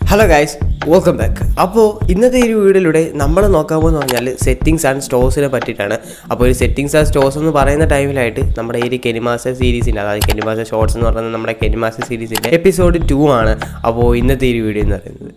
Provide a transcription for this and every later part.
hello guys welcome back അപ്പോൾ ഇന്നത്തെ ഈ ഒരു വീഡിയോയിലൂടെ നമ്മൾ നോക്കാൻ പോകുന്ന പറഞ്ഞാൽ സെറ്റിങ്സ് ആൻഡ് സ്റ്റോഴ്സിനെ പറ്റിയിട്ടാണ് അപ്പോൾ ഈ സെറ്റിങ്സ് ആൻഡ് സ്റ്റോഴ്സ് എന്ന് പറയുന്ന ടൈമിലായിട്ട് നമ്മുടെ ഈ ഒരു കെനിമാസ സീരീസിൻ്റെ അതായത് കെനിമാസ ഷോർട്സ് എന്ന് പറയുന്നത് നമ്മുടെ കെനിമാസ സീരീസിൻ്റെ എപ്പിസോഡ് ടു ആണ് അപ്പോൾ ഇന്നത്തെ ഈ ഒരു വീഡിയോ എന്ന് പറയുന്നത്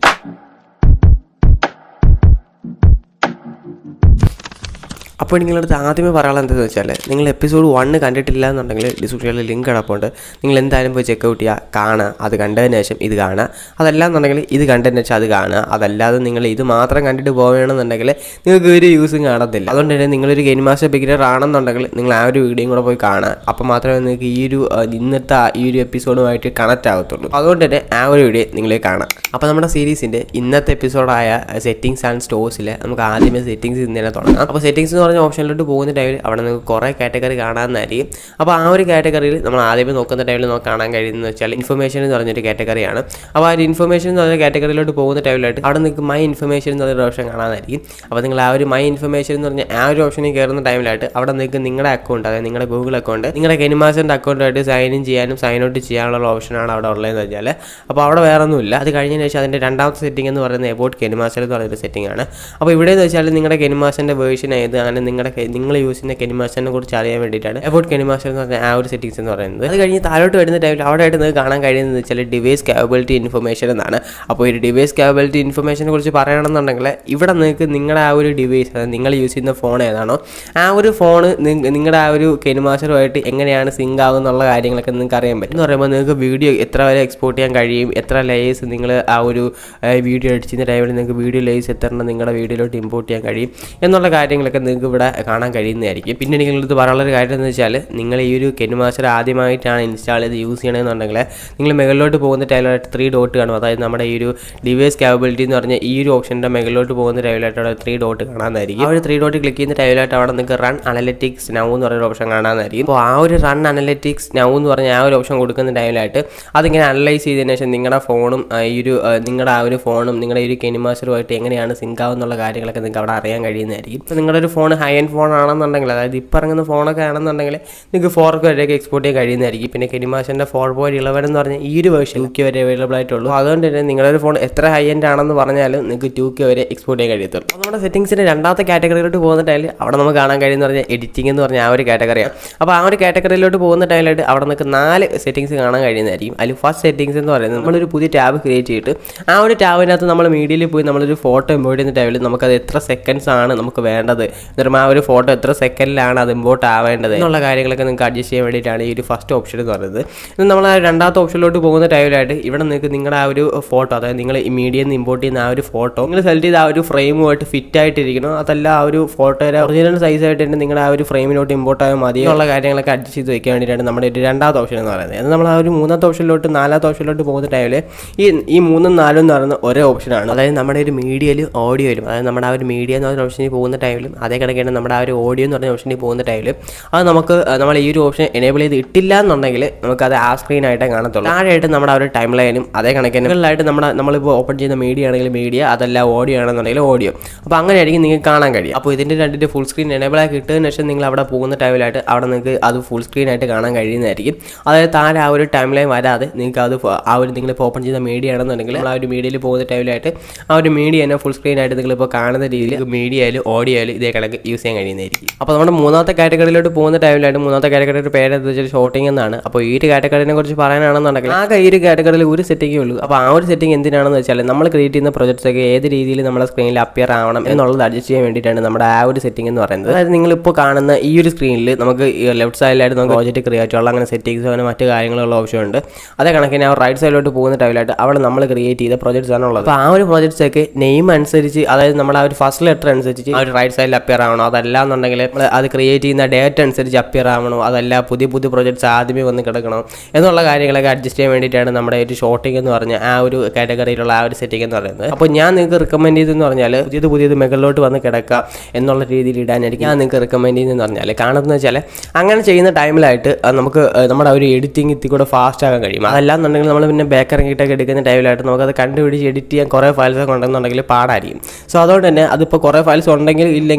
അപ്പോൾ നിങ്ങളടുത്ത് ആദ്യമേ പറയാനുള്ളത് എന്താണെന്ന് വെച്ചാൽ നിങ്ങൾ എപ്പിസോഡ് വണ്ണ് കണ്ടിട്ടില്ല എന്നുണ്ടെങ്കിൽ ഡിസ്ക്രിപ്ഷനിൽ ലിങ്ക് കിടപ്പുണ്ട് നിങ്ങൾ എന്തായാലും പോയി ചെക്ക് ഔട്ട് ചെയ്യുക കാണുക അത് കണ്ടതിന് ശേഷം ഇത് കാണുക അതല്ല എന്നുണ്ടെങ്കിൽ ഇത് കണ്ടതിന് ശേഷം അത് കാണുക അതല്ലാതെ നിങ്ങൾ ഇത് മാത്രം കണ്ടിട്ട് പോവുകയാണെന്നുണ്ടെങ്കിൽ നിങ്ങൾക്ക് ഒരു യൂസും കാണത്തില്ല അതുകൊണ്ട് തന്നെ നിങ്ങളൊരു ഗെയിം മാസ്റ്റർ ബിഗിനർ ആണെന്നുണ്ടെങ്കിൽ നിങ്ങൾ ആ ഒരു വീഡിയോയും കൂടെ പോയി കാണുക അപ്പോൾ മാത്രമേ നിങ്ങൾക്ക് ഈ ഒരു ആ, ഇന്നത്തെ ആ ഈ ഒരു എപ്പിസോഡുമായിട്ട് കണക്റ്റ് ആകത്തുള്ളൂ അതുകൊണ്ട് തന്നെ ആ ഒരു വീഡിയോ നിങ്ങൾ കാണാം അപ്പോൾ നമ്മുടെ സീരീസിൻ്റെ ഇന്നത്തെ എപ്പിസോഡായ സെറ്റിങ്സ് ആൻഡ് സ്റ്റോഴ്സിൽ നമുക്ക് ആദ്യമേ സെറ്റിങ്സ് ഇന്ന് തന്നെ തുടങ്ങാം അപ്പോൾ സെറ്റിങ്സ് എന്ന് പറഞ്ഞ ഓപ്ഷനിലോട്ട് പോകുന്ന ടൈമിൽ അവിടെ നിങ്ങൾക്ക് കുറേ കാറ്റഗറി കാണാമെന്നായിരിക്കും അപ്പോൾ ആ ഒരു കാറ്റഗറിയിൽ നമ്മൾ ആദ്യമേ നോക്കുന്ന ടൈമിൽ നമുക്ക് കാണാൻ കഴിയുന്നത് വെച്ചാൽ ഇൻഫർമേഷൻ എന്ന് പറഞ്ഞൊരു കാറ്റഗറിയാണ് അപ്പോൾ ആ ഒരു ഇൻഫർമേഷൻ എന്ന് പറഞ്ഞ കാറ്റഗറിയിലോട്ട് പോകുന്ന ടൈമിലായിട്ട് അവിടെ നിങ്ങൾക്ക് മൈ ഇൻഫർമേഷൻ എന്ന് പറഞ്ഞൊരു ഓപ്ഷൻ കാണാനായിരിക്കും അപ്പോൾ നിങ്ങൾ ആ ഒരു മൈ ഇൻഫർമേഷൻ എന്ന് പറഞ്ഞ ആ ഒരു ഓപ്ഷനിൽ കയറുന്ന ടൈമിലായിട്ട് അവിടെ നിങ്ങൾക്ക് നിങ്ങളുടെ അക്കൗണ്ട് അതായത് നിങ്ങളുടെ ഗൂഗിൾ അക്കൗണ്ട് നിങ്ങളുടെ കെനിമാസിൻ്റെ അക്കൗണ്ടായിട്ട് സൈൻ ഇൻ ചെയ്യാനും സൈൻ ഔട്ട് ചെയ്യാനുള്ള ഓപ്ഷനാണ് അവിടെ ഉള്ളതെന്ന് വെച്ചാൽ അപ്പോൾ അവിടെ വേറെ ഒന്നുമില്ല അത് കഴിഞ്ഞതിന് ശേഷം അതിൻ്റെ രണ്ടാമത്തെ സെറ്റിംഗ് എന്ന് പറയുന്നത് എബോട്ട് കെനിമാസൽ എന്ന് പറയുന്ന സെറ്റിംഗ് ആണ് അപ്പോൾ ഇവിടെ എന്ന് വെച്ചാൽ നിങ്ങളുടെ കെനിമാസിൻ്റെ വേർഷൻ ഏത് അങ്ങനെ നിങ്ങളുടെ കെ- നിങ്ങൾ യൂസ് ചെയ്യുന്ന കെനിമാസിനെ കുറിച്ച് അറിയാൻ വേണ്ടിയിട്ടാണ് എബോട്ട് കെനിമാസൽ എന്ന് പറഞ്ഞ ആ ഒരു സെറ്റിംഗ്സ് എന്ന് പറയുന്നത് അത് കഴിഞ്ഞ് താഴോട്ട് വരുന്ന ടൈമിൽ അവിടെ ആയിട്ട് നിങ്ങൾക്ക് കാണാൻ കഴിയുന്നത് വെച്ചാൽ ഡിവൈസ് കാപ്പബിലിറ്റി ഇൻഫർമേഷൻ എന്നാണ് അപ്പോൾ ഈ ഡിവൈസ് കാപ്പബിലിറ്റി ഇൻഫർമേഷനെ കുറിച്ച് പറയുകയാണെന്നുണ്ടെങ്കിൽ ഇവിടെ നിങ്ങൾക്ക് നിങ്ങളുടെ ആ ഒരു ഡിവൈസ് അതായത് നിങ്ങൾ യൂസ് ചെയ്യുന്ന ഫോൺ ഏതാണോ ആ ഒരു ഫോൺ നിങ്ങളുടെ ആ ഒരു കെനിമാസ്റ്ററുമായിട്ട് എങ്ങനെയാണ് സിങ്ക് ആകുന്നുള്ള കാര്യങ്ങളൊക്കെ നിങ്ങൾക്ക് അറിയാൻ പറ്റും എന്ന് പറയുമ്പോൾ നിങ്ങൾക്ക് വീഡിയോ എത്ര വരെ എക്സ്പോർട്ട് ചെയ്യാൻ കഴിയും എത്ര ലേയേഴ്സ് നിങ്ങൾ ആ ഒരു വീഡിയോ എഡിച്ചിരുന്ന ടൈമിൽ നിങ്ങൾക്ക് വീഡിയോ ലേയേഴ്സ് എത്ര എണ്ണം നിങ്ങളുടെ വീഡിയോയിലോട്ട് ഇമ്പോർട്ട് ചെയ്യാൻ കഴിയും എന്നുള്ള കാര്യങ്ങളൊക്കെ നിങ്ങൾക്ക് ഇവിടെ കാണാൻ കഴിയുന്നതായിരിക്കും പിന്നെ നിങ്ങളടുത്ത് പറയാനുള്ള ഒരു കാര്യം എന്ന് വെച്ചാൽ നിങ്ങൾ ഈ ഒരു കെനിമാസ്റ്റർ ആദ്യമായിട്ടാണ് ഇൻസ്റ്റാൾ ചെയ്ത് യൂസ് ചെയ്യണമെന്നുണ്ടെങ്കിൽ നിങ്ങൾ മുകളിലോട്ട് പോകുന്ന ടൈമിലായിട്ട് ത്രീ ഡോട്ട് കാണും അതായത് നമ്മുടെ ഈ ഒരു ഡിവൈസ് കാപ്പബിലിറ്റി എന്ന് പറഞ്ഞ ഈ ഒരു ഓപ്ഷൻ്റെ മുകളിലോട്ട് പോകുന്ന ടൈമിലായിട്ട് അവിടെ ത്രീ ഡോട്ട് കാണാനായിരിക്കും ആ ഒരു ത്രീ ഡോട്ട് ക്ലിക്ക് ചെയ്യുന്ന ടൈമിലായിട്ട് അവിടെ നിങ്ങൾക്ക് റൺ അനലറ്റിക്സ് നൗ എന്ന് പറയുന്ന ഓപ്ഷൻ കാണാനായിരിക്കും അപ്പോൾ ആ ഒരു റൺ അനലറ്റിക്സ് നൗ എന്ന് പറഞ്ഞ ആ ഒരു ഓപ്ഷൻ കൊടുക്കുന്ന ടൈമിലായിട്ട് അതിങ്ങനെ അനലൈസ് ചെയ്തതിന് ശേഷം നിങ്ങളുടെ ഫോണും ആ, ഈ ഒരു ആ, നിങ്ങളുടെ ആ ഒരു ഫോണും നിങ്ങളുടെ ഈ ഒരു കെനിമാസ്റ്ററുമായിട്ട് എങ്ങനെയാണ് സിങ്ക് ആവുന്നുള്ള കാര്യങ്ങളൊക്കെ നിങ്ങൾക്ക് അവിടെ അറിയാൻ കഴിയുന്നതായിരിക്കും ഇപ്പോൾ നിങ്ങളുടെ ഒരു ഫോൺ ഹൈ എൻഡ് ഫോൺ ആണെന്നുണ്ടെങ്കിൽ അതായത് ഇപ്പോൾ ഇറങ്ങുന്ന ഫോണൊക്കെ ആണെന്നുണ്ടെങ്കിൽ നിങ്ങൾക്ക് ഫോർ വരെയൊക്കെ എക്സ്പോർട്ട് ചെയ്യാൻ കഴിയുന്നതായിരിക്കും പിന്നെ കെനിമാസ്റ്ററിൻ്റെ ഫോർ പോയിന്റ് ഇലവൻ എന്ന് പറഞ്ഞ ഈ ഒരു വേർഷൻ ടു കെ വരെ അവൈലബിൾ ആയിട്ടുള്ളൂ അതുകൊണ്ട് തന്നെ നിങ്ങളുടെ ഒരു ഫോൺ എത്ര ഹൈ എൻഡ് ആണെന്ന് പറഞ്ഞാലും നിങ്ങൾക്ക് ടു കെ വരെ എക്സ്പോർട്ട് ചെയ്യാൻ കഴിയത്തുള്ളൂ അപ്പോൾ നമ്മുടെ സെറ്റിംഗ്സിൻ്റെ രണ്ടാമത്തെ കാറ്റഗറിയിലോട്ട് പോകുന്ന ടൈമിൽ അവിടെ നമുക്ക് കാണാൻ കഴിയുന്ന പറഞ്ഞാൽ എഡിറ്റിംഗ് എന്ന് പറഞ്ഞ ആ ഒരു കാറ്റഗറിയാണ് അപ്പോൾ ആ ഒരു കാറ്റഗറിയിലോട്ട് പോകുന്ന ടൈമിലായിട്ട് അവിടെ നമുക്ക് നാല് സെറ്റിംഗ്സ് കാണാൻ കഴിയുന്നതായിരിക്കും അതിൽ ഫസ്റ്റ് സെറ്റിംഗ്സ് എന്ന് പറയുന്നത് നമ്മളൊരു പുതിയ ടാബ് ക്രിയേറ്റ് ചെയ്തിട്ട് ആ ഒരു ടാബിനകത്ത് നമ്മൾ മീഡിയയിൽ പോയി നമ്മളൊരു ഫോട്ടോ ഇമ്പോർട്ട് ചെയ്യുന്ന ടൈമിൽ നമുക്കത് എത്ര സെക്കൻഡ്സ് ആണ് നമുക്ക് വേണ്ടത് എന്നിട്ട് ആ ഒരു ഫോട്ടോ എത്ര സെക്കൻഡിലാണ് അത് ഇമ്പോർട്ട് ആവേണ്ടത് എന്നുള്ള കാര്യങ്ങളൊക്കെ നിങ്ങൾക്ക് അഡ്ജസ്റ്റ് ചെയ്യാൻ വേണ്ടിയിട്ടാണ് ഈ ഒരു ഫസ്റ്റ് ഓപ്ഷൻ എന്ന് പറയുന്നത് ഇനി നമ്മൾ ആ രണ്ടാമത്തെ ഓപ്ഷനിലോട്ട് പോകുന്ന ടൈമിലായിട്ട് ഇവിടെ നിങ്ങൾക്ക് നിങ്ങളുടെ ആ ഒരു ഫോട്ടോ അതായത് നിങ്ങൾ ഈ മീഡിയയിൽ നിന്ന് ഇമ്പോർട്ട് ചെയ്യുന്ന ആ ഒരു ഫോട്ടോ നിങ്ങൾ സെലക്ട് ചെയ്ത ആ ഒരു ഫ്രെയിമുമായിട്ട് ഫിറ്റ് ആയിട്ടിരിക്കണം അതല്ല ആ ഒരു ഫോട്ടോയുടെ ഒറിജിനൽ സൈസ് ആയിട്ട് തന്നെ നിങ്ങളുടെ ആ ഒരു ഫ്രെയിമിലോട്ട് ഇമ്പോർട്ട് ആയാൽ മതി എന്നുള്ള കാര്യങ്ങളൊക്കെ അഡ്ജസ്റ്റ് ചെയ്ത് വെക്കാൻ വേണ്ടിയിട്ടാണ് നമ്മുടെ ഒരു രണ്ടാമത്തെ ഓപ്ഷൻ എന്ന് പറയുന്നത് അത് നമ്മൾ ആ ഒരു മൂന്നാമത്തെ ഓപ്ഷനിലോട്ട് നാലാമത്തെ ഓപ്ഷനിലോട്ട് പോകുന്ന ടൈമിൽ ഈ ഈ മൂന്നും നാലും എന്ന് പറയുന്ന ഒരേ ഓപ്ഷനാണ് അതായത് നമ്മുടെ ഒരു മീഡിയയിലും ഓഡിയോയിലും അതായത് നമ്മുടെ ആ ഒരു മീഡിയ എന്ന് പറഞ്ഞ ഓപ്ഷനിൽ പോകുന്ന ടൈമിലും അതേ കണക്കാണ് നമ്മുടെ ആ ഒരു ഓഡിയോ എന്ന് പറഞ്ഞ ഓപ്ഷനിൽ പോകുന്ന ടൈമിൽ അത് നമുക്ക് ആ, നമ്മൾ ഈ ഒരു ഓപ്ഷൻ എനേബിൾ ചെയ്ത് ഇട്ടില്ല എന്നുണ്ടെങ്കിൽ നമുക്ക് അത് ആ സ്ക്രീൻ ആയിട്ടേ കാണത്തുള്ളൂ താഴെയായിട്ട് നമ്മുടെ ആ ഒരു ടൈം ലൈനും അതേ കണക്കിന് മുകളിലായിട്ട് നമ്മുടെ നമ്മളിപ്പോൾ ഓപ്പൺ ചെയ്യുന്ന മീഡിയ ആണെങ്കിൽ മീഡിയ അതല്ല ഓഡിയോ ആണെന്നുണ്ടെങ്കിൽ ഓഡിയോ അപ്പോൾ അങ്ങനെയായിരിക്കും നിങ്ങൾക്ക് കാണാൻ കഴിയും അപ്പോൾ ഇതിൻ്റെ രണ്ടിൻ്റെ ഫുൾ സ്ക്രീൻ എനേബിൾ ആക്കി ഇട്ടതിന് ശേഷം നിങ്ങൾ അവിടെ പോകുന്ന ടൈമിലായിട്ട് അവിടെ നിങ്ങൾക്ക് അത് ഫുൾ സ്ക്രീൻ ആയിട്ട് കാണാൻ കഴിയുന്നതായിരിക്കും അതായത് താഴെ ആ ഒരു ടൈം ലൈൻ വരാതെ നിങ്ങൾക്ക് അത് ഫ- ആ ഒരു നിങ്ങളിപ്പോൾ ഓപ്പൺ ചെയ്ത മീഡിയ ആണെന്നുണ്ടെങ്കിൽ നമ്മൾ ആ ഒരു മീഡിയയിൽ പോകുന്ന ടൈമിലായിട്ട് ആ ഒരു മീഡിയ തന്നെ ഫുൾ സ്ക്രീൻ ആയിട്ട് നിങ്ങളിപ്പോൾ കാണുന്ന രീതിയിൽ മീഡിയ ആയാലും ഓഡിയോ ആയാലും ഇതേ കണക്ക് യൂസ് ചെയ്യാൻ കഴിയുന്നതായിരിക്കും അപ്പോൾ നമ്മുടെ മൂന്നാമത്തെ കാറ്റഗറിയിലോട്ട് പോകുന്ന ടൈമിലായിട്ട് മൂന്നാമത്തെ കാറ്റഗറിയുടെ പേര് എന്താ വെച്ചാൽ ഷോട്ടിംഗ് എന്നാണ് അപ്പോൾ ഈ ഒരു കാറ്റഗറിനെ കുറിച്ച് പറയാനാണെന്നുണ്ടെങ്കിൽ ആകെ ഈ ഒരു കാറ്റഗറിയിൽ ഒരു സെറ്റിംഗേ ഉള്ളൂ അപ്പോൾ ആ ഒരു സെറ്റിംഗ് എന്തിനാണെന്ന് വെച്ചാൽ നമ്മൾ ക്രിയേറ്റ് ചെയ്യുന്ന പ്രൊജക്ട്സ് ഒക്കെ ഏത് രീതിയിൽ നമ്മുടെ സ്ക്രീനിൽ അപ്പിയർ ആവണം എന്നുള്ളത് അഡ്ജസ്റ്റ് ചെയ്യാൻ വേണ്ടിയിട്ടാണ് നമ്മുടെ ആ ഒരു സെറ്റിംഗ് എന്ന് പറയുന്നത് അതായത് നിങ്ങളിപ്പോൾ കാണുന്ന ഈ ഒരു സ്ക്രീനിൽ നമുക്ക് ലെഫ്റ്റ് സൈഡിലായിട്ട് നമുക്ക് പ്രോജക്റ്റ് ക്രിയേറ്റ് ഉള്ള അങ്ങനെ സെറ്റിംഗ്സ് അങ്ങനെ മറ്റു കാര്യങ്ങളുള്ള ഓപ്ഷൻ ഉണ്ട് അതേ കണക്കിന് ആ റൈറ്റ് സൈഡിലോട്ട് പോകുന്ന ടൈമിലായിട്ട് അവിടെ നമ്മൾ ക്രിയേറ്റ് ചെയ്ത പ്രോജക്ട്സ് ആണ് ഉള്ളത് അപ്പോൾ ആ ഒരു പ്രോജക്ട്സ് ഒക്കെ നെയിം അനുസരിച്ച് അതായത് നമ്മുടെ ആ ഒരു ഫസ്റ്റ് ലെറ്റർ അനുസരിച്ച് ആ ഒരു റൈറ്റ് സൈഡിൽ അപ്പിയർ ആവണോ അതല്ല എന്നുണ്ടെങ്കിൽ നമ്മൾ അത് ക്രിയേറ്റ് ചെയ്യുന്ന ഡേറ്റ് അനുസരിച്ച് അപ്പിയർ ആവണോ അതല്ല പുതിയ പുതിയ പ്രോജക്ട്സ് ആദ്യമേ വന്ന് കിടക്കണോ എന്നുള്ള കാര്യങ്ങളൊക്കെ അഡ്ജസ്റ്റ് ചെയ്യാൻ വേണ്ടിയിട്ടാണ് നമ്മുടെ ഒരു ഷോട്ടിംഗ് എന്ന് പറഞ്ഞ ആ ഒരു കാറ്റഗറിയിലുള്ള ആ ഒരു സെറ്റിംഗ് എന്ന് പറയുന്നത് അപ്പോൾ ഞാൻ നിങ്ങൾക്ക് റിക്കമെൻഡ് ചെയ്തെന്ന് പറഞ്ഞാൽ പുതിയത് പുതിയത് മുകളിലോട്ട് വന്ന് കിടക്കുക എന്നുള്ള രീതിയിൽ ഇടാനായിരിക്കും ഞാൻ നിങ്ങൾക്ക് റിക്കമെൻഡ് ചെയ്യുന്നതെന്ന് പറഞ്ഞാൽ കാണുന്നത് വെച്ചാൽ അങ്ങനെ ചെയ്യുന്ന ടൈമിലായിട്ട് അത് നമുക്ക് ആ, നമ്മുടെ ആ ഒരു എഡിറ്റിംഗ് ഇത്തി കൂടെ ഫാസ്റ്റ് ആകാൻ കഴിയും അതല്ലാന്നുണ്ടെങ്കിൽ നമ്മൾ പിന്നെ ബേക്കറിങ്ങിട്ടൊക്കെ എടുക്കുന്ന ടൈമിലായിട്ട് നമുക്കത് കണ്ടുപിടിച്ച് എഡിറ്റ് ചെയ്യാൻ കുറേ ഫയൽസ് ഒക്കെ ഉണ്ടെന്നുണ്ടെങ്കിൽ പാടായിരിക്കും സോ അതുകൊണ്ട് തന്നെ അതിപ്പോൾ കുറേ ഫയൽസ് ഉണ്ടെങ്കിൽ ഇല്ലെങ്കിൽ ഞാൻ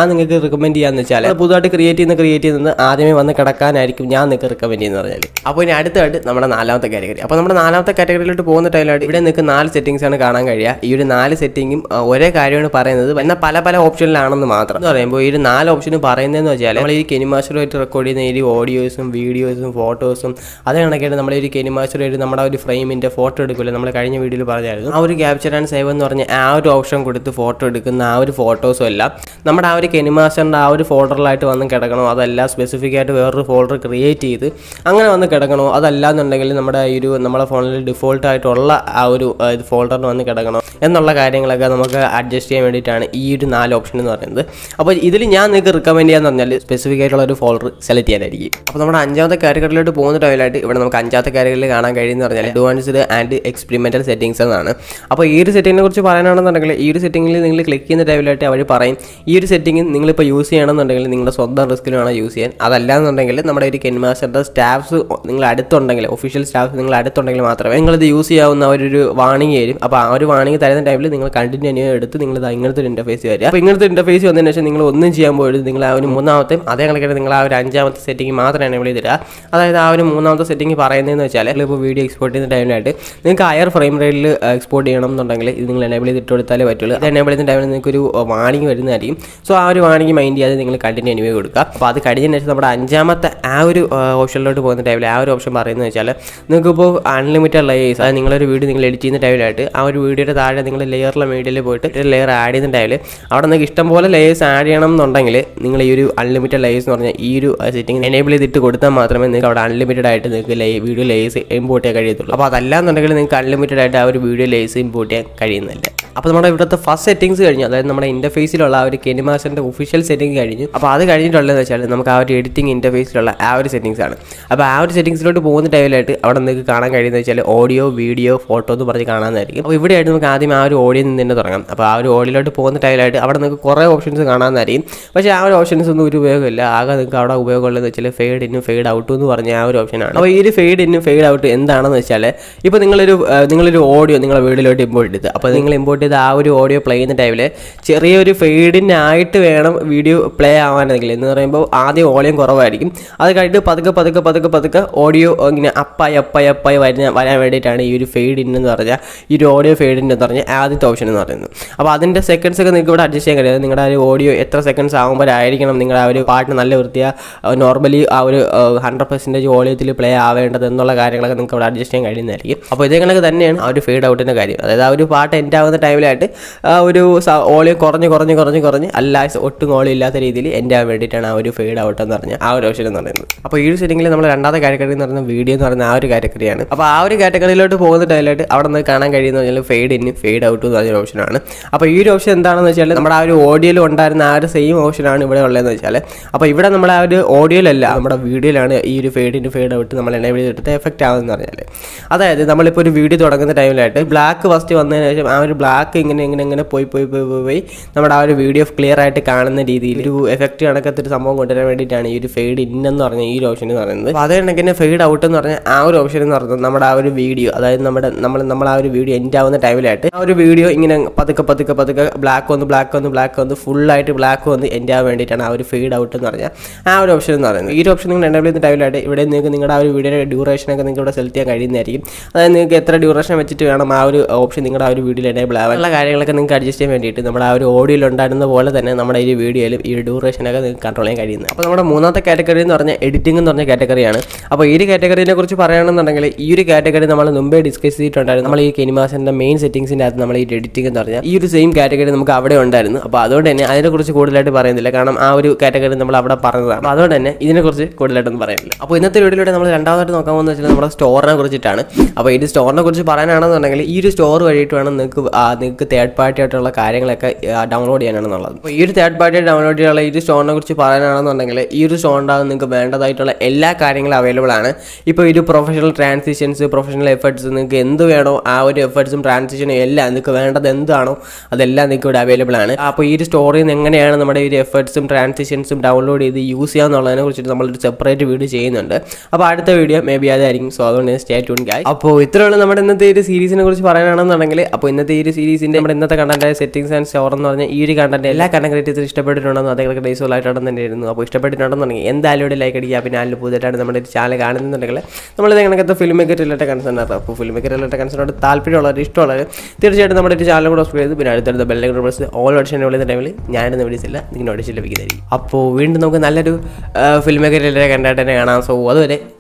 നിങ്ങൾക്ക് റെക്കമെൻഡ് ചെയ്യാന്ന് വെച്ചാൽ അത് പുതുതായിട്ട് ക്രിയേറ്റ് ചെയ്യുന്ന ക്രിയേറ്റ് ചെയ്യുന്നത് ആദ്യമേ വന്ന് കിടക്കാനായിരിക്കും ഞാൻ നിങ്ങൾക്ക് റെക്കമെൻഡ് ചെയ്യുന്നത് പറഞ്ഞാൽ അപ്പോൾ ഇനി അടുത്തായിട്ട് നമ്മുടെ നാലാമത്തെ കാറ്റഗറി അപ്പോൾ നമ്മുടെ നാലാമത്തെ കാറ്റഗറിയിലോട്ട് പോകുന്ന ടൈമിലായിട്ട് ഇവിടെ നിങ്ങൾക്ക് നാല് സെറ്റിംഗ്സ് ആണ് കാണാൻ കഴിയുക ഈ ഒരു നാല് സെറ്റിംഗും ഒരേ കാര്യമാണ് പറയുന്നത് എന്നാൽ പല പല ഓപ്ഷനിലാണെന്ന് മാത്രം എന്ന് പറയുമ്പോൾ ഈ ഒരു നാല് ഓപ്ഷൻ പറയുന്നതെന്ന് വെച്ചാൽ നമ്മൾ ഈ കെനിമാസ്റ്ററുമായിട്ട് റെക്കോർഡ് ചെയ്യുന്ന ഈ ഓഡിയോസും വീഡിയോസും ഫോട്ടോസും അത് കണക്കായിട്ട് നമ്മൾ ഈ കെനിമാസ്റ്ററുമായിട്ട് നമ്മുടെ ഒരു ഫ്രെയിമിൻ്റെ ഫോട്ടോ എടുക്കില്ല നമ്മൾ കഴിഞ്ഞ വീഡിയോയിൽ പറഞ്ഞായിരുന്നു ആ ഒരു ക്യാപ്ചർ ആൻഡ് സേവ് എന്ന് പറഞ്ഞ ആ ഒരു ഓപ്ഷൻ കൊടുത്ത് ഫോട്ടോ എടുക്കുന്ന ആ ഒരു ഫോട്ടോസും എല്ലാം നമ്മുടെ ആ ഒരു കെനിമാസ്റ്ററിൻ്റെ ആ ഒരു ഫോൾഡറിലായിട്ട് വന്ന് കിടക്കണോ അതല്ല സ്പെസിഫിക് ആയിട്ട് വേറൊരു ഫോൾഡർ ക്രിയേറ്റ് ചെയ്ത് അങ്ങനെ വന്ന് കിടക്കണോ അതല്ല എന്നുണ്ടെങ്കിൽ നമ്മുടെ ഈ ഒരു നമ്മുടെ ഫോണിൽ ഡിഫോൾട്ട് ആയിട്ടുള്ള ആ ഒരു ഫോൾഡറിന് വന്ന് കിടക്കണോ എന്നുള്ള കാര്യങ്ങളൊക്കെ നമുക്ക് അഡ്ജസ്റ്റ് ചെയ്യാൻ വേണ്ടിയിട്ടാണ് ഈ ഒരു നാല് ഓപ്ഷൻ എന്ന് പറയുന്നത് അപ്പോൾ ഇതിൽ ഞാൻ നിങ്ങൾക്ക് റിക്കമെൻഡ് ചെയ്യാന്ന് പറഞ്ഞാൽ സ്പെസിഫിക് ആയിട്ടുള്ള ഒരു ഫോൾഡർ സെലക്ട് ചെയ്യാനായിരിക്കും അപ്പോൾ നമ്മുടെ അഞ്ചാമത്തെ കാറ്റഗറിയിലോട്ട് പോകുന്ന ടൈമിലായിട്ട് ഇവിടെ നമുക്ക് അഞ്ചാമത്തെ കാറ്റഗറിയിൽ കാണാൻ കഴിയുന്ന പറഞ്ഞാൽ അഡ്വാൻസ്ഡ് ആൻഡ് എക്സ്പെരിമെൻറ്റൽ സെറ്റിംഗ്സ് എന്നാണ് അപ്പോൾ ഈ ഒരു സെറ്റിങ്ങിനെ കുറിച്ച് പറയാനാണെന്നുണ്ടെങ്കിൽ ഈ ഒരു സെറ്റിങ്ങിൽ നിങ്ങൾ ക്ലിക്ക് ചെയ്യുന്ന ടൈമിലായിട്ട് അവർ പറയും ഈ ഒരു സെറ്റിംഗ് നിങ്ങളിപ്പോൾ യൂസ് ചെയ്യണമെന്നുണ്ടെങ്കിൽ നിങ്ങളുടെ സ്വന്തം റിസ്ക്കിൽ വേണം യൂസ് ചെയ്യാൻ അതല്ലാന്നുണ്ടെങ്കിൽ നമ്മുടെ ഒരു കെൻമാസ്റ്ററുടെ സ്റ്റാഫ്സ് നിങ്ങൾ അടുത്തുണ്ടെങ്കിൽ ഒഫീഷ്യൽ സ്റ്റാഫ് നിങ്ങൾ അടുത്തുണ്ടെങ്കിൽ മാത്രമേ നിങ്ങളിത് യൂസ് ചെയ്യാവുന്ന അവരൊരു വാണിംഗ് തരും അപ്പോൾ ആ ഒരു വാണിംഗ് തരുന്ന ടൈമിൽ നിങ്ങൾ കണ്ടിന്യൂ എടുത്ത് നിങ്ങൾ ഇത് ഇങ്ങനത്തെ ഒരു ഇൻ്റർഫേസ് വരിക അപ്പോൾ ഇങ്ങനത്തെ ഇൻ്റർഫേസ് വന്നതിന് ശേഷം നിങ്ങൾ ഒന്നും ചെയ്യാൻ പോയിട്ട് നിങ്ങൾ ആ ഒരു മൂന്നാമത്തെ അതേ കണക്കായിട്ട് നിങ്ങൾ ആ ഒരു അഞ്ചാമത്തെ സെറ്റിംഗ് മാത്രമാണ് ഇവിടെ തരിക അതായത് ആ ഒരു മൂന്നാമത്തെ സെറ്റിംഗ് പറയുന്നതെന്ന് വെച്ചാൽ ഇപ്പോൾ വീഡിയോ എക്സ്പോർട്ട് ചെയ്യുന്ന ടൈമിലായിട്ട് നിങ്ങൾക്ക് ഹയർ ഫ്രെയിം റേറ്റിൽ എക്സ്പോർട്ട് ചെയ്യണം എന്നുണ്ടെങ്കിൽ ഇത് നിങ്ങൾ എനേബിൾ ചെയ്തിട്ട് കൊടുത്താലേ പറ്റുള്ളൂ ഇത് എനേബിൾ ചെയ്യുന്ന ടൈമിൽ നിങ്ങൾക്ക് ഒരു വാണിംഗ് വരുന്നതായിരിക്കും സോ ആ ഒരു വാണിംഗ് മൈൻഡ് ചെയ്യാതെ നിങ്ങൾ കണ്ടിന്യൂ എനിവേ കൊടുക്കുക അപ്പോൾ അത് കഴിഞ്ഞതിന് ശേഷം നമ്മുടെ അഞ്ചാമത്തെ ആ ഒരു ഓപ്ഷനിലോട്ട് പോകുന്ന ടൈമിൽ ആ ഒരു ഓപ്ഷൻ പറയുന്നത് വെച്ചാൽ നിങ്ങൾക്കിപ്പോൾ അൺലിമിറ്റഡ് ലെയേഴ്സ് അതായത് നിങ്ങളൊരു വീഡിയോ നിങ്ങൾ എഡിറ്റ് ചെയ്യുന്ന ടൈമിലായിട്ട് ആ ഒരു വീഡിയോയുടെ താഴെ നിങ്ങൾ ലെയറിലെ മീഡിയയിൽ പോയിട്ട് ഒരു ലെയർ ആഡ് ചെയ്യുന്ന ടൈമിൽ അവിടെ നിങ്ങൾക്ക് ഇഷ്ടംപോലെ ലെയേഴ്സ് ആഡ് ചെയ്യണം എന്നുണ്ടെങ്കിൽ നിങ്ങൾ ഈ ഒരു അൺലിമിറ്റഡ് ലെയേഴ്സ് എന്ന് പറഞ്ഞാൽ ഈ ഒരു സെറ്റിംഗ് എനേബിൾ ചെയ്തിട്ട് കൊടുത്താൽ മാത്രമേ നിങ്ങൾക്ക് അവിടെ അൺലിമിറ്റഡ് ആയിട്ട് നിങ്ങൾക്ക് ലേ വീഡിയോ ലേസ് ഇമ്പോർട്ട് ചെയ്യാൻ കഴിയത്തുള്ളൂ അപ്പോൾ അതല്ല എന്നുണ്ടെങ്കിൽ നിങ്ങൾക്ക് അൺലിമിറ്റഡ് ആയിട്ട് ആ ഒരു വീഡിയോ ലേസ് ഇമ്പോർട്ട് ചെയ്യാൻ കഴിയുന്നില്ല അപ്പോൾ നമ്മുടെ ഇവിടുത്തെ ഫസ്റ്റ് സെറ്റിംഗ്സ് കഴിഞ്ഞു അതായത് നമ്മുടെ ഇൻ്റർഫേസിലുള്ള ആ ഒരു കെനിമാസിൻ്റെ ഒഫീഷ്യൽ സെറ്റിംഗ് കഴിഞ്ഞു അപ്പോൾ അത് കഴിഞ്ഞിട്ടുള്ളതെന്ന് വെച്ചാൽ നമുക്ക് ആ ഒരു എഡിറ്റിംഗ് ഇൻ്റർഫേസിലുള്ള ആ ഒരു സെറ്റിംഗ്സ് ആണ് അപ്പോൾ ആ ഒരു സെറ്റിംഗ്സിലോട്ട് പോകുന്ന ടൈമിലായിട്ട് അവിടെ നിങ്ങൾക്ക് കാണാൻ കഴിയുന്നത് വെച്ചാൽ ഓഡിയോ വീഡിയോ ഫോട്ടോ എന്ന് പറഞ്ഞ് കാണാനായിരിക്കും അപ്പോൾ ഇവിടെയായിട്ട് നമുക്ക് ആദ്യം ആ ഒരു ഓഡിയോ നിന്ന് തന്നെ തുടങ്ങാം അപ്പോൾ ആ ഒരു ഓഡിയോയിലോട്ട് പോകുന്ന ടൈമിലായിട്ട് അവിടെ നിങ്ങൾക്ക് കുറേ ഓപ്ഷൻസ് കാണാനായിരിക്കും പക്ഷേ ആ ഒരു ഓപ്ഷൻസ് ഒന്നും ഒരു ഉപയോഗമില്ല ആകെ നിങ്ങൾക്ക് അവിടെ ഉപയോഗമുള്ളതെന്ന് വെച്ചാൽ ഫെയ്ഡ് ഇന്നും ഫെയ്ഡ് ഔട്ടും എന്ന് പറഞ്ഞ ആ ഒരു ഓപ്ഷനാണ് അപ്പോൾ ഈ ഒരു ഫെയ്ഡ് ഇന്നും ഫെയ്ഡ് ഔട്ട് എന്താണെന്ന് വെച്ചാൽ ഇപ്പോൾ നിങ്ങളൊരു ആ, നിങ്ങളൊരു ഓഡിയോ നിങ്ങളെ വീഡിയോയിലോട്ട് ഇമ്പോർട്ട് ചെയ്ത് അപ്പോൾ നിങ്ങൾ ഇമ്പോർട്ട് ചെയ്ത ആ ഒരു ഓഡിയോ പ്ലേ ചെയ്യുന്ന ടൈമിൽ ചെറിയൊരു ഫെയ്ഡിനായിട്ട് വേണം വീഡിയോ പ്ലേ ആവാനെങ്കിൽ എന്ന് പറയുമ്പോൾ ആദ്യം ഓളിയം കുറവായിരിക്കും അത് കഴിഞ്ഞിട്ട് പതുക്കെ പതുക്കെ പതുക്കെ പതുക്കെ ഓഡിയോ ഇങ്ങനെ അപ്പായി അപ്പായി അപ്പായി വരുന്ന വരാൻ വേണ്ടിയിട്ടാണ് ഈ ഒരു ഫെയ്ഡ് ഇൻ എന്ന് പറഞ്ഞാൽ ഈ ഒരു ഓഡിയോ ഫെയ്ഡ് ഇൻ എന്ന് പറഞ്ഞാൽ ആദ്യത്തെ ഓപ്ഷൻ എന്ന് പറയുന്നത് അപ്പോൾ അതിൻ്റെ സെക്കൻഡ്സ് ഒക്കെ നിങ്ങൾക്ക് ഇവിടെ അഡ്ജസ്റ്റ് ചെയ്യാൻ കഴിയും നിങ്ങളുടെ ആ ഒരു ഓഡിയോ എത്ര സെക്കൻഡ്സ് ആകുമ്പോഴായിരിക്കണം നിങ്ങളുടെ ആ ഒരു പാട്ടിന് നല്ല വൃത്തിയാ നോർമലി ആ ഒരു ഹൺഡ്രഡ് പെർസെൻറ്റേജ് ഓഡിയോത്തിൽ പ്ലേ ആവേണ്ടത് എന്നുള്ള കാര്യങ്ങളൊക്കെ നിങ്ങൾക്ക് ഇവിടെ അഡ്ജസ്റ്റ് ചെയ്യാൻ കഴിയുന്നതായിരിക്കും അപ്പോൾ ഇതേ കണക്ക് തന്നെയാണ് ആ ഒരു ഫെയ്ഡ് ഔട്ടിൻ്റെ കാര്യം അതായത് ആ ഒരു പാട്ട് എൻഡ് ആവുന്ന ടൈമിലായിട്ട് ആ ഒരു ഓളിയോ കുറഞ്ഞ് കുറഞ്ഞ് കുറഞ്ഞ് കുറഞ്ഞ് അല്ല ഒട്ടും ഓളിയോ ഇല്ലാത്ത രീതിയിൽ എൻഡ് ആവാൻ വേണ്ടിയിട്ടാണ് ആ ഒരു ഫെയ്ഡ് ഔട്ട് എന്ന് പറഞ്ഞ ആ ഒരു ഓപ്ഷൻ എന്ന് പറയുന്നത് അപ്പോൾ ഈ ഒരു സെറ്റിംഗിൽ നമ്മൾ രണ്ടാമത്തെ കാറ്റഗറി എന്ന് പറയുന്നത് വീഡിയോ എന്ന് പറയുന്ന ആ ഒരു കാറ്റഗറിയാണ് അപ്പോൾ ആ ഒരു കാറ്റഗറിയിലോട്ട് പോകുന്ന ടൈമിലായിട്ട് അവിടെ നിന്ന് കാണാൻ കഴിയുന്ന പറഞ്ഞാൽ ഫെയ്ഡ് ഇൻ ഫെയ്ഡ് ഔട്ട് എന്ന് പറഞ്ഞ ഓപ്ഷനാണ് അപ്പോൾ ഈ ഒരു ഓപ്ഷൻ എന്താണെന്ന് വെച്ചാൽ നമ്മുടെ ആ ഒരു ഓഡിയോയിൽ ഉണ്ടായിരുന്ന ആ ഒരു സെയിം ഓപ്ഷനാണ് ഇവിടെ ഉള്ളതെന്ന് വെച്ചാൽ അപ്പോൾ ഇവിടെ നമ്മുടെ ആ ഒരു ഓഡിയോയിലല്ല നമ്മുടെ വീഡിയോയിലാണ് ഈ ഒരു ഫെയ്ഡ് ഇൻ ഫെയ്ഡ് ഔട്ട് നമ്മൾ എനേബിൾ ചെയ്തിട്ട് എഫക്റ്റ് ആവുമെന്ന് പറഞ്ഞാൽ അതായത് നമ്മളിപ്പോൾ ഒരു വീഡിയോ തുടങ്ങുന്ന ടൈമിലായിട്ട് ബ്ലാക്ക് ഫസ്റ്റ് വന്നതിന് ശേഷം ആ ഒരു ബ്ലാക്ക് ഇങ്ങനെ ഇങ്ങനെ ഇങ്ങനെ പോയി പോയി പോയി പോയി പോയി നമ്മുടെ ആ ഒരു വീഡിയോ ക്ലിയർ ആയിട്ട് കാണുന്ന രീതിയിൽ ഒരു എഫക്റ്റ് കണക്കത്തെ ഒരു സംഭവം കൊണ്ടുവരാൻ വേണ്ടിയിട്ടാണ് ഈ ഒരു ഫെയ്ഡ് ഇൻ എന്ന് പറഞ്ഞ ഈ ഒരു ഓപ്ഷൻ എന്ന് പറയുന്നത് അപ്പോൾ അതേ കണക്കിന് ഫെയ്ഡ് ഔട്ട് എന്ന് പറഞ്ഞ ആ ഒരു ഓപ്ഷൻ എന്ന് പറയുന്നത് നമ്മുടെ ആ ഒരു വീഡിയോ അതായത് നമ്മുടെ നമ്മൾ നമ്മൾ ആ ഒരു വീഡിയോ എൻഡ് ആവുന്ന ടൈമിലായിട്ട് ആ ഒരു വീഡിയോ ഇങ്ങനെ പതുക്കെ പതുക്കെ പതുക്കെ ബ്ലാക്ക് വന്ന് ബ്ലാക്ക് വന്ന് ബ്ലാക്ക് വന്ന് ഫുള്ളായിട്ട് ബ്ലാക്ക് വന്ന് എൻഡ് ആവാൻ വേണ്ടിയിട്ടാണ് ആ ഒരു ഫെയ്ഡ് ഔട്ട് എന്ന് പറഞ്ഞാൽ ആ ഒരു ഓപ്ഷൻ എന്ന് പറയുന്നത് ഈ ഒരു ഓപ്ഷൻ നിങ്ങൾ എനേബിൾ ചെയ്യുന്ന ടൈമിലായിട്ട് ഇവിടെ നിങ്ങൾക്ക് നിങ്ങളുടെ ആ ഒരു വീഡിയോയുടെ ഡ്യൂറേഷനൊക്കെ നിങ്ങൾക്ക് ഇവിടെ സെലക്ട് ചെയ്യാൻ കഴിയുന്നതായിരിക്കും അതായത് നിങ്ങൾക്ക് എത്ര ഡ്യൂറേഷൻ വെച്ചിട്ട് വേണം ആ ഒരു ഓപ്ഷൻ നിങ്ങളുടെ ആ ഒരു വീഡിയോയിൽ എനേബിൾ ആവാൻ ഉള്ള കാര്യങ്ങളൊക്കെ നിങ്ങൾക്ക് അഡ്ജസ്റ്റ് ചെയ്യാൻ വേണ്ടിയിട്ട് നമ്മുടെ ആ ഒരു ഓഡിയോയിൽ ഉണ്ടായിരുന്ന പോലെ തന്നെ നമ്മുടെ ഈ വീഡിയോയിലും ഈ ഡ്യൂറേഷനൊക്കെ നിങ്ങൾക്ക് കൺട്രോൾ ചെയ്യാൻ കഴിയുന്നത് അപ്പോൾ നമ്മുടെ മൂന്നാമത്തെ കാറ്റഗറി എന്ന് പറഞ്ഞാൽ എഡിറ്റിംഗ് എന്ന് പറഞ്ഞ കാറ്റഗറിയാണ് അപ്പോൾ ഈ ഒരു കാറ്റഗറിനെ കുറിച്ച് പറയുകയാണെന്നുണ്ടെങ്കിൽ ഈ ഒരു കാറ്റഗറി നമ്മൾ മുമ്പേ ഡിസ്കസ് ചെയ്തിട്ടുണ്ടായിരുന്നു നമ്മൾ ഈ കെനിമാസിൻ്റെ മെയിൻ സെറ്റിംഗ്സിൻ്റെ അകത്ത് നമ്മൾ ഈ എഡിറ്റിംഗ് എന്ന് പറഞ്ഞാൽ ഈ ഒരു സെയിം കാറ്റഗറി നമുക്ക് അവിടെ ഉണ്ടായിരുന്നു അപ്പോൾ അതുകൊണ്ട് തന്നെ അതിനെക്കുറിച്ച് കൂടുതലായിട്ട് പറയുന്നില്ല കാരണം ആ ഒരു കാറ്റഗറി നമ്മൾ അവിടെ പറഞ്ഞതാണ് അപ്പോൾ അതുകൊണ്ട് തന്നെ ഇതിനെക്കുറിച്ച് കൂടുതലായിട്ടൊന്നും പറയുന്നില്ല അപ്പോൾ ഇന്നത്തെ വീഡിയോയിലൂടെ നമ്മൾ രണ്ടാമതായിട്ട് നോക്കാൻ പോകുന്നത് വെച്ചാൽ നമ്മുടെ സ്റ്റോറിനെ കുറിച്ചിട്ടാണ് അപ്പോൾ ഈ സ്റ്റോറിനെ കുറിച്ച് പറയാനാണെന്നുണ്ടെങ്കിൽ ഈ ഒരു സ്റ്റോർ വഴിയിട്ട് വേണം നിങ്ങൾക്ക് ആ, നിങ്ങൾക്ക് തേർഡ് പാർട്ടി ആയിട്ടുള്ള കാര്യങ്ങളൊക്കെ ഡൗൺലോഡ് ചെയ്യാനാണെന്നുള്ളത് അപ്പോൾ ഈ ഒരു തേർഡ് പാർട്ടി ഡൗൺലോഡ് ചെയ്യാനുള്ള ഈ ഒരു സ്റ്റോറിനെ കുറിച്ച് പറയാനാണെന്നുണ്ടെങ്കിൽ ഈ ഒരു സ്റ്റോറിൻ്റെ നിങ്ങൾക്ക് വേണ്ടതായിട്ടുള്ള എല്ലാ കാര്യങ്ങളും അവൈലബിൾ ആണ് ഇപ്പോൾ ഒരു പ്രൊഫഷണൽ ട്രാൻസിഷൻസ് പ്രൊഫഷണൽ എഫേർട്സ് നിങ്ങൾക്ക് എന്ത് വേണോ ആ ഒരു എഫേർട്സും ട്രാൻസിഷനും എല്ലാം നിങ്ങൾക്ക് വേണ്ടത് എന്താണോ അതെല്ലാം നിങ്ങൾക്ക് ഇവിടെ അവൈലബിൾ ആണ് അപ്പോൾ ഈ ഒരു സ്റ്റോറിൽ നിന്ന് എങ്ങനെയാണ് നമ്മുടെ ഈ ഒരു എഫേർട്സും ട്രാൻസിഷൻസും ഡൗൺലോഡ് ചെയ്ത് യൂസ് ചെയ്യാന്നുള്ളതിനെ കുറിച്ചിട്ട് നമ്മളൊരു സെപ്പറേറ്റ് വീഡിയോ ചെയ്യുന്നുണ്ട് അപ്പോൾ അടുത്ത വീഡിയോ മേ ബി അതായിരിക്കും സോ അതുകൊണ്ട് സ്റ്റേ ട്യൂൺ ഗായ് അപ്പോൾ ഇത്രയുള്ള നമ്മുടെ ഇന്നത്തെ ഈ ഒരു സീരീസിനെ കുറിച്ച് പറയാനാണെന്നുണ്ടെങ്കിൽ അപ്പോൾ ഇന്നത്തെ ഈ ഒരു സീരീസ് സീരീസിൻ്റെ നമ്മുടെ ഇന്നത്തെ കണ്ടന്റ് സെറ്റിംഗ്സ് ആൻഡ് സ്റ്റോർ എന്ന് പറഞ്ഞ ഈ ഒരു കണ്ടന്റ് എല്ലാ കണ്ടന്റ് ക്രിയേറ്റീവ്സിനും ഇഷ്ടപ്പെട്ടിട്ടുണ്ടെന്നും അതേപോലെ ഡേസുകൾ ആയിട്ടാണ് തന്നെ ഇരുന്നു അപ്പോൾ ഇഷ്ടപ്പെട്ടിട്ടുണ്ടെന്നുണ്ടെങ്കിൽ എന്തായാലും ഒരു ലൈക്ക് അടിക്കുക പിന്നെ അതിൽ പുതിയതായിട്ട് നമ്മുടെ ചാനൽ കാണുന്നുണ്ടെങ്കിൽ നമ്മൾ കണക്കത്തെ ഫിലിം മേക്കർ റിലേറ്റഡ് കൺസേൺ ആണ് അപ്പോൾ ഫിലിം മേക്കർ റിലേറ്റഡ് കൺസേണോട് താല്പര്യമുള്ളവർ ഇഷ്ടമുള്ളവർ തീർച്ചയായിട്ടും നമ്മുടെ ഒരു ചാനൽ കൂടെ സബ്സ്ക്രൈബ് ചെയ്ത് പിന്നെ അടുത്തടുത്ത ബെല്ലൈക്കൺ പ്രസ് ഓൾ ഓഡിഷൻ വിളിക്കുന്ന ടൈമിൽ ഞാനിന്ന് വിളിച്ചില്ല നിങ്ങൾ ഓഡിഷൻ ലഭിക്കുന്നതായിരിക്കും അപ്പോൾ വീണ്ടും നമുക്ക് നല്ലൊരു ഫിലിം മേക്കർ റിലേറ്റഡ് കണ്ടായിട്ട് തന്നെ കാണാം സോ അതുവരെ